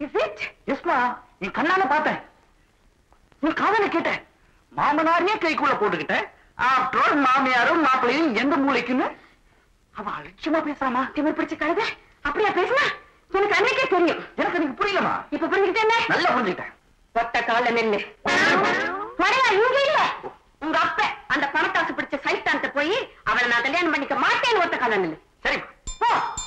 is it எஸ்மா என் கண்ணால பார்த்தேன் உன் காதல கேட்டேன் மாமனாரையே கைக்குள்ள போட்டுக்கிட்டேன் ஆஃப்டர் ஆல் மாமியாரும் மாப்பிள்ளையும் எந்த மூளைக்குன்னு அவ அலட்சியமா பேசுறாமா திமிர் பிடிச்ச கழுத அப்படியா பேசுனா எனக்கு அன்னைக்கே தெரியும் எனக்கு நீங்க புரியலமா இப்ப புரிஞ்சுக்கிட்டேன் நல்லா புரிஞ்சுக்கிட்டேன் ஒத்த கால நில்லு மடையா இங்க இல்ல உங்க அப்ப அந்த பணத்தாசு பிடிச்ச சைத்தான்ட்ட போய் அவளை நான் கல்யாணம் பண்ணிக்க மாட்டேன்னு ஒத்த கால நில்லு சரி போ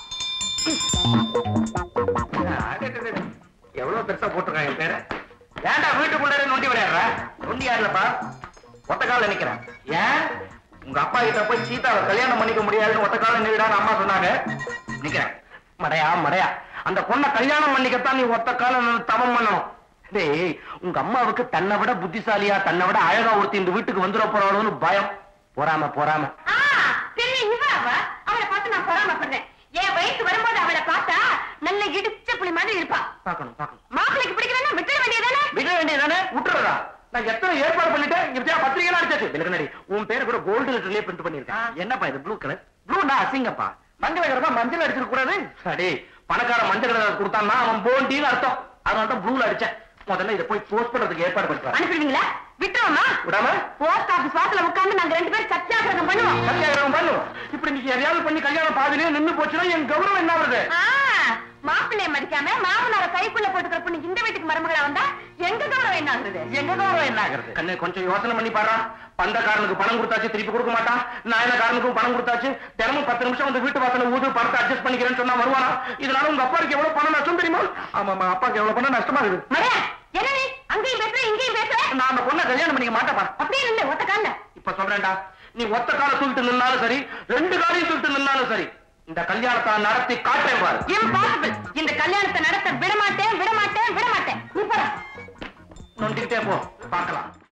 எவ்வளவு பெருசா போட்டிருக்காங்க என் பேரை ஏன்டா வீட்டுக்குள்ளார நொண்டி விளையாடுற நொண்டி யாருலப்பா ஒத்த கால நிக்கிறேன் ஏன் உங்க அப்பா கிட்ட போய் சீதாவை கல்யாணம் பண்ணிக்க முடியாதுன்னு ஒத்த கால நிக்கிறான்னு அம்மா சொன்னாங்க நிக்கிறேன் மடையா மடையா அந்த பொண்ணை கல்யாணம் பண்ணிக்கத்தான் நீ ஒத்த கால நின்னு தவம் பண்ணணும் டேய் உங்க அம்மாவுக்கு தன்னை விட புத்திசாலியா தன்னை விட அழகா ஒருத்தி இந்த வீட்டுக்கு வந்துட போறாளோன்னு பயம் போறாம போறாம ஆ, பெரிய இவ அவ அவளை பார்த்து நான் பொறாமப்படுறேன் என் வயசு வரும்போது அவளை பார்த்தா நல்ல இடிச்ச புலி மாதிரி இருப்பா பாக்கணும் பாக்கணும் மாப்பிளைக்கு பிடிக்கலன்னா விட்டுற வேண்டியதானே விட வேண்டியதானே விட்டுறதா நான் எத்தனை ஏற்பாடு பண்ணிட்டேன் இங்க பத்தியா பத்திரிகைலாம் அடிச்சாச்சு விலகனடி உன் பேரை கூட கோல்டு லெட்டர்லயே பிரிண்ட் பண்ணிருக்கேன் என்னப்பா இது ப்ளூ கலர் ப்ளூ நான் அசிங்கப்பா மஞ்சள் கலர் மஞ்சள் அடிச்சிருக்க கூடாது அடே பணக்கார மஞ்சள் கலர் கொடுத்தான்னா அவன் போண்டின்னு அர்த்தம் அதனால தான் ப்ளூல அடிச்சேன் முதல்ல இதை போய் போஸ்ட் பண்றதுக்கு ஏற்பாடு பண்ணிட்டு அனுப்பிடுவீங்களா விட்டுருவோமா விடாம போஸ்ட் ஆபீஸ் வாசல்ல உட்கார்ந்து நாங்க ரெண்டு பேரும் சத்தியாகிரகம் பண்ணுவோம் கல்யாணம் பண்ணும் இப்படி நீங்க எதையாவது பண்ணி கல்யாணம் பாதிலே நின்னு போச்சுன்னா என் கௌரவம் என்ன வருது ஆ, மாப்பிள்ளைய மதிக்காம மாமனார கைக்குள்ள போட்டுக்கிற பொண்ணு இந்த வீட்டுக்கு மருமகளா வந்தா எங்க கௌரவம் என்ன ஆகுறது எங்க கௌரவம் என்ன ஆகுறது கண்ணு கொஞ்சம் யோசனை பண்ணி பாரு பந்தக்காரனுக்கு பணம் கொடுத்தாச்சு திருப்பி கொடுக்க மாட்டான் நாயனக்காரனுக்கும் பணம் கொடுத்தாச்சு தினமும் பத்து நிமிஷம் வந்து வீட்டு வாசல ஊது பணத்தை அட்ஜஸ்ட் பண்ணிக்கிறேன்னு சொன்னா வருவானா இதனால உங்க அப்பாவுக்கு எவ்வளவு பணம் நஷ்டம் தெரியுமா ஆமாமா அப்பாவுக்கு எவ்வளவு பணம் நஷ்டமா இருக்குது மடையா என்ன நீ அங்கேயும் பேசுற இங்கேயும் பேசுற நான் அந்த பொண்ணை கல்யாணம் பண்ணிக்க மாட்டேப்பா அப்படியே இல்ல ஒத்த கால்ல இப்ப சொல்றேன்டா நீ ஒத்த கால சொல்லிட்டு நின்னாலும் சரி ரெண்டு காலையும் சொல்லிட்டு நின்னாலும் சரி இந்த கல்யாணத்தை நான் நடத்தி காட்டுறேன் பாரு இம்பாசிபிள் இந்த கல்யாணத்தை நடத்த விட மாட்டேன் விட மாட்டேன் விட மாட்டேன் நீ போற நொண்டிக்கிட்டே போ